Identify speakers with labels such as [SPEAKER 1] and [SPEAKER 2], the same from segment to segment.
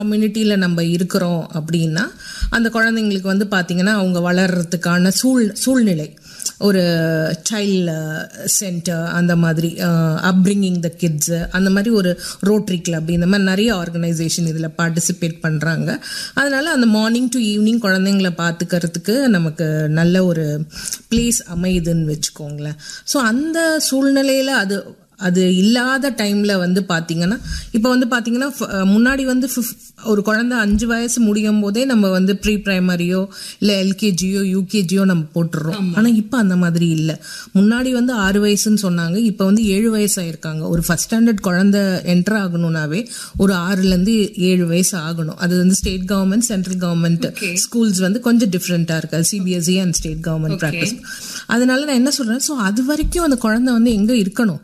[SPEAKER 1] கம்யூனிட்டியில் நம்ம இருக்கிறோம் அப்படின்னா அந்த குழந்தைங்களுக்கு வந்து பார்த்திங்கன்னா அவங்க வளர்கிறதுக்கான சூழ் சூழ்நிலை ஒரு சைல்டு சென்டர் அந்த மாதிரி அப்ரிங்கிங் த கிட்ஸு அந்த மாதிரி ஒரு ரோட்ரி கிளப் இந்த மாதிரி நிறைய ஆர்கனைசேஷன் இதில் பார்ட்டிசிபேட் பண்ணுறாங்க அதனால் அந்த மார்னிங் டு ஈவினிங் குழந்தைங்கள பார்த்துக்கிறதுக்கு நமக்கு நல்ல ஒரு பிளேஸ் அமையுதுன்னு வச்சுக்கோங்களேன் ஸோ அந்த சூழ்நிலையில் அது அது இல்லாத டைமில் வந்து பார்த்தீங்கன்னா இப்போ வந்து பார்த்தீங்கன்னா ஃப- முன்னாடி வந்து ஃபிஃப்- ஒரு குழந்தை அஞ்சு வயசு முடியும் போதே நம்ம வந்து ப்ரீ ப்ரைமரியோ இல்லை எல்கேஜியோ யூகேஜியோ நம்ம போட்டுடுறோம் ஆனால் இப்போ அந்த மாதிரி இல்லை முன்னாடி வந்து ஆறு வயசுன்னு சொன்னாங்க இப்போ வந்து ஏழு வயசு ஆயிருக்காங்க ஒரு ஃபஸ்ட் ஸ்டாண்டர்ட் குழந்தை என்டர் ஆகணும்னாவே ஒரு ஆறுலேருந்து ஏழு வயசு ஆகணும் அது வந்து state government central government schools வந்து கொஞ்சம் டிஃப்ரெண்ட்டாக இருக்கு CBSE and state government practice அதனால நான் என்ன சொல்றேன் ஸோ அது வரைக்கும் அந்த குழந்தை வந்து எங்கே இருக்கணும்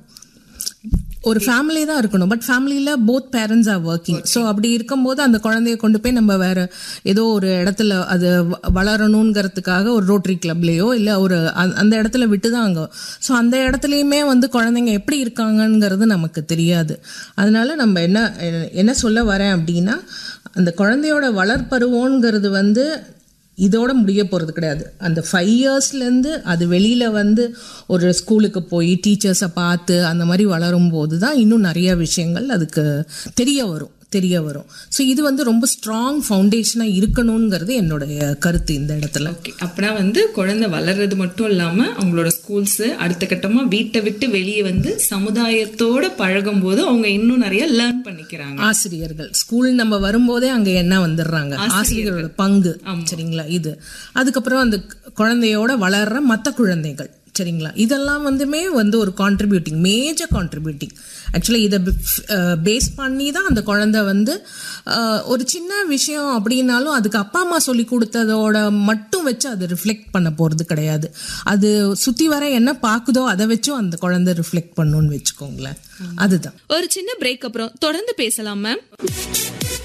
[SPEAKER 1] ஒரு ஃபேமிலி தான் இருக்கணும் பட் ஃபேமிலியில் both parents are working so அப்படி இருக்கும்போது அந்த குழந்தைய கொண்டு போய் நம்ம வேற ஏதோ ஒரு இடத்துல அது வ- வளரணுங்கிறதுக்காக ஒரு ரோட்டரி கிளப்லேயோ இல்லை ஒரு அந்த- அந்த இடத்துல விட்டு தான் அங்கே ஸோ அந்த இடத்துலையுமே வந்து குழந்தைங்க எப்படி இருக்காங்கங்கிறது நமக்கு தெரியாது அதனால நம்ம என்ன என்ன சொல்ல வரேன் அப்படின்னா அந்த குழந்தையோட வளர்ப்பருவங்கிறது வந்து இதோட முடிய போகிறது கிடையாது அந்த ஃபைவ் இயர்ஸ்லேருந்து அது வெளியில் வந்து ஒரு ஸ்கூலுக்கு போய் டீச்சர்ஸை பார்த்து அந்த மாதிரி வளரும் போது தான் இன்னும் நிறைய விஷயங்கள் அதுக்கு தெரிய வரும் தெரிய வரும் ஸோ இது வந்து ரொம்ப ஸ்ட்ராங் ஃபவுண்டேஷனாக இருக்கணுங்கிறது என்னுடைய கருத்து இந்த இடத்துல
[SPEAKER 2] ஓகே அப்படின்னா வந்து குழந்தை வளர்றது மட்டும் இல்லாம அவங்களோட ஸ்கூல்ஸ் அடுத்த கட்டமா வீட்டை விட்டு வெளியே வந்து சமுதாயத்தோட பழகும் போது அவங்க இன்னும் நிறைய லேர்ன் பண்ணிக்கிறாங்க
[SPEAKER 1] ஆசிரியர்கள் ஸ்கூல் நம்ம வரும்போதே அங்க என்ன வந்துடுறாங்க ஆசிரியர்களோட பங்கு சரிங்களா இது அதுக்கப்புறம் அந்த குழந்தையோட வளர்ற மற்ற குழந்தைகள் சரிங்களா இதெல்லாம் வந்துமே வந்து ஒரு கான்ட்ரிபியூட்டிங் மேஜர் கான்ட்ரிபியூட்டிங் ஆக்சுவலி இதை பேஸ் பண்ணி தான் அந்த குழந்தை வந்து அஹ், ஒரு சின்ன விஷயம் அப்படின்னாலும் அதுக்கு அப்பா அம்மா சொல்லி கொடுத்ததோட மட்டும் வச்சு அது ரிஃப்ளெக்ட் பண்ண போறது கிடையாது அது சுத்தி வர என்ன பாக்குதோ அதை வச்சும் அந்த குழந்தை ரிஃப்ளெக்ட் பண்ணுன்னு வச்சுக்கோங்களேன் அதுதான்
[SPEAKER 3] ஒரு சின்ன பிரேக் அப்புறம் தொடர்ந்து பேசலாம் மேம்